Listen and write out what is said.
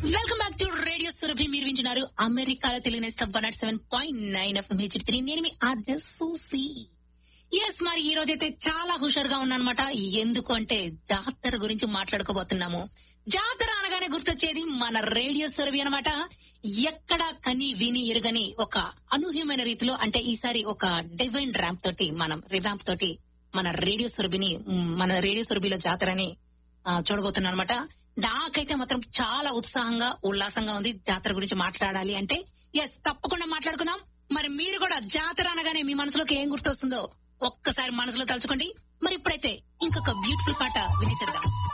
welcome back to radio Surabhi మీరు వింటున్నారు అమెరికాలో Telugu Nestham one nought seven point nine F H three నేను మీ ఆర్జే సూసి ఎస్ మరి ఈ రోజైతే చాలా హుషారుగా ఉన్నానమాట ఎందుకు అంటే జాతర గురించి మాట్లాడుకోబోతున్నాము జాతర అనగానే గుర్తొచ్చేది మన రేడియో సురభి అనమాట ఎక్కడ కని విని ఎరుగని ఒక అనూహ్యమైన రీతిలో అంటే ఈసారి ఒక డివైన్ ర్యాంప్ తోటి మనం రివాంప్ తోటి మన రేడియో సురభిని మ్, మన రేడియో సురభిలో జాతరని ఆ, చూడబోతున్నాను అనమాట నాకైతే మాత్రం చాలా ఉత్సాహంగా ఉల్లాసంగా ఉంది జాతర గురించి మాట్లాడాలి అంటే ఎస్ తప్పకుండా మాట్లాడుకుందాం మరి మీరు కూడా జాతర అనగానే మీ మనసులోకి ఏం గుర్తొస్తుందో ఒక్కసారి మనసులో తలుచుకోండి మరి ఇప్పుడైతే ఇంకొక బ్యూటిఫుల్ పాట వినేసేద్దాం